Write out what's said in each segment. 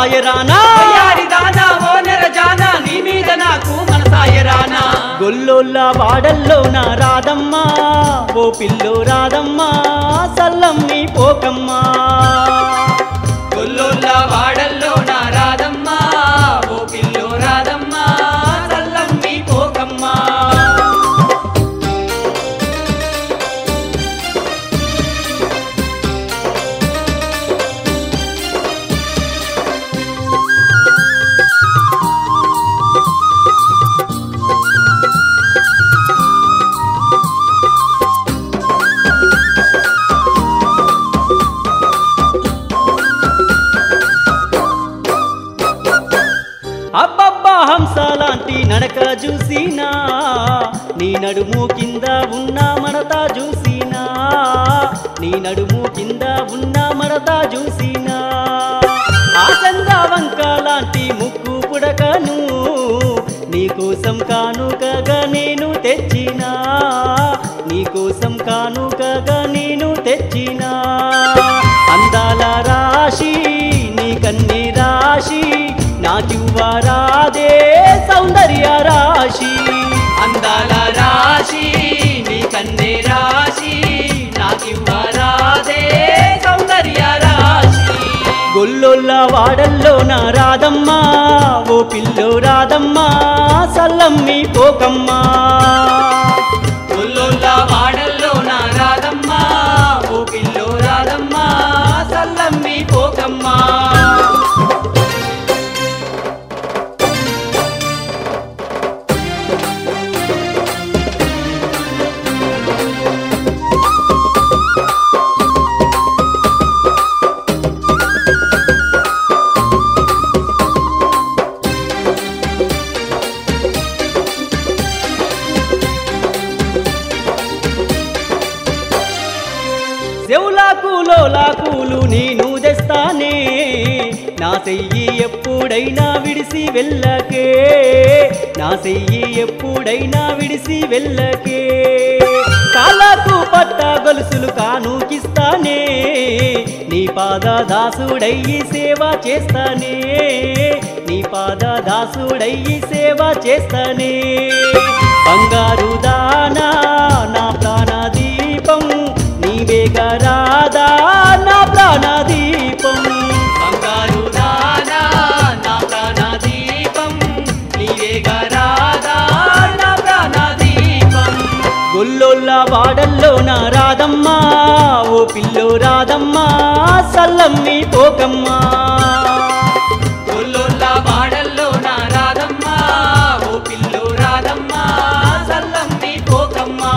మనసాయరానా వయ్యారి దానా ఓ నెర జానా నీ మీద నాకు మనసాయరానా గొల్లోళ్ళ వాడల్లో నా రాదమ్మా ఓ పిల్లో రాదమ్మా సల్లమ్మి పోకమ్మా గొల్లోళ్ళ వాడల్లో నా రాదమ్మా ఓ పిల్లో రాదమ్మా చల్లమ్మి పోకమ్మా అబ్బబ్బా హంస లాంటి నడక చూసినా నీ నడుము కింద ఉన్న మడత చూసినా నీ నడుము కింద ఉన్న మడత చూసినా ఆ చంద్రవంక లాంటి ముక్కు పుడకను నీకోసం కానుకగా నేను తెచ్చినా నీకోసం కానుకగా నేను తెచ్చినా అందాల రాశి నీ కన్ని రాశి నాకివ్వరాదే సౌందర్య రాశి అందాల రాశి నీ కన్నే రాశి నాకివ్వరాదే సౌందర్య రాశి గొల్లొల్ల వాడల్లో నా రాదమ్మా ఓ పిల్లో రాదమ్మా సల్లమ్మి పోకమ్మా గొల్లోళ్ళ వాడల్లో నా రాదమ్మా ఓ పిల్లో రాదమ్మా సల్లమ్మి పోకమ్మా చెవులాకులో లాకులు నేను తెస్తానే నా చెయ్యి ఎప్పుడైనా విడిసి వెళ్ళకే నా చెయ్యి ఎప్పుడైనా విడిసి వెళ్ళకే కాళ్ళకు పట్ట గొలుసులు కానుకిస్తానే నీ పాద దాసుడయ్యి సేవ చేస్తానే నీ పాద దాసుడయ్యి సేవ చేస్తానే బంగారు దానా నా ప్రాణ దీపం నీవేగా రాదా నా ప్రాణ దీపం బంగారు దానా నా ప్రాణ దీపం నీవేగా రాదా నా ప్రాణ దీపం గొల్లొల్ల వాడల్లో నా రాదమ్మా ఓ పిల్లో రాదమ్మా సల్లమ్మి పోకమ్మా గొల్లోళ్ళ వాడల్లో నా రాదమ్మా ఓ పిల్లో రాదమ్మా సల్లమ్మి పోకమ్మా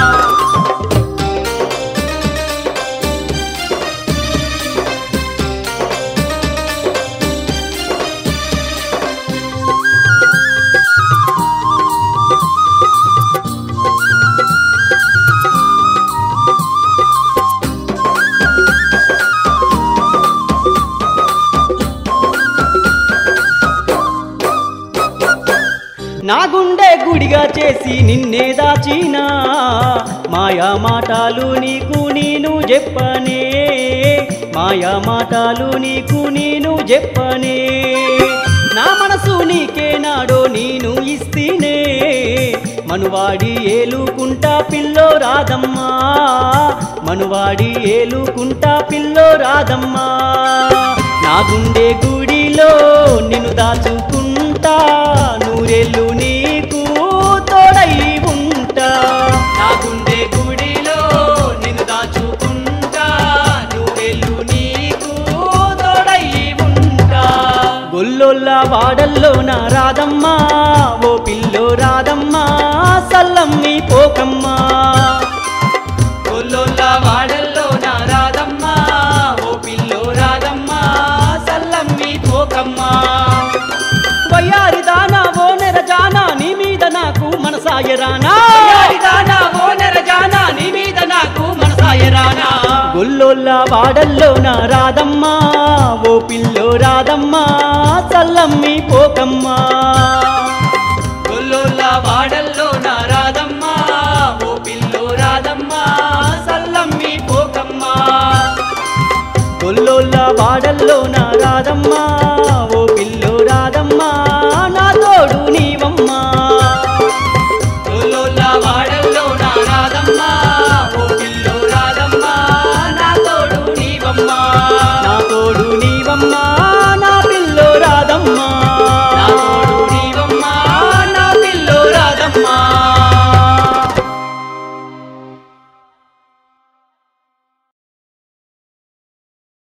నా గుండె గుడిగా చేసి నిన్నే దాచినా మాయా మాటలు నీకు నేను చెప్పనే మాయా మాటలు నీకు నేను చెప్పనే నా మనసు నీకే నాడో నేను ఇస్తేనే మనువాడి ఏలుకుంటా పిల్లో రాదమ్మా మనువాడి ఏలుకుంటా పిల్లో రాదమ్మా నా గుండె గుడిలో నిన్ను దాచుకుంటా నూరెళ్ళు నీకు తోడై ఉంటా నా గుండె గుడిలో నిన్ను దాచుకుంటా నువ్వెళ్ళు నీకు తోడై ఉంటా గొల్లొల్ల వాడల్లో నా రాదమ్మా ఓ పిల్లో రాదమ్మా సల్లమ్మి పోకమ్మా గొల్లోళ్ళ వాడల్లో నా రాదమ్మా ఓ పిల్లో రాదమ్మా సల్లమ్మి పోకమ్మా వయ్యారి దానా ఓ నెర జానా నీ మీద నాకు మనసాయరానా యారిదానా ఓ నెరజానా నీ మీద నాకు మనసాయరానా గొల్లొల్ల వాడల్లో నా రాదమ్మా ఓ పిల్లో రాదమ్మా సల్లమ్మి పోకమ్మా గొల్లోళ్ళ వాడల్లో నా రాదమ్మా ఓ పిల్లో రాదమ్మా సల్లమ్మి పోకమ్మా గొల్లోళ్ళ వాడల్లో నా రాదమ్మా